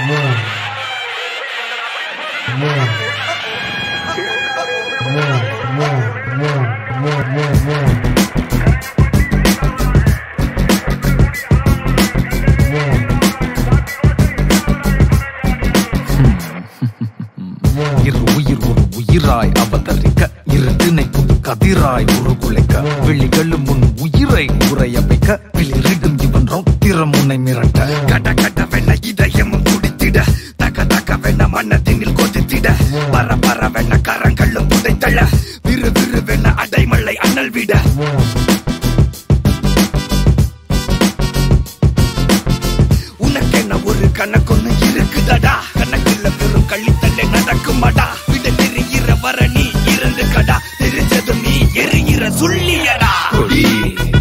இரு உயிர் ஒரு உயிராய் அவதரிக்க இரு திணை புது கதிராய் உருகுலைக்க விழிகளும் முன் உயிரை உரைய வைக்க பிளிரிடும் இவன் ரௌத்திரம் உன்னை மிரட்ட கட கட வெண்ண இதயமும் துடித்திட தக தக வெண்ண மன்னத்தினில் கொதித்திட பர பர வெண்ண கரங்களும் புதைத்தள விறு விறு வெண்ண அடைமலை அனல் விட உனக்கென்ன ஒரு கணக்கொன்னு இருக்குதடா கணக்குல வெறும் கள்ளித்தள்ளை நடக்குமாடா விட தெரிகிற வர நீ இருந்து கடா தெரிஞ்சது நீ எரிகிற சொல்லியடா கொடி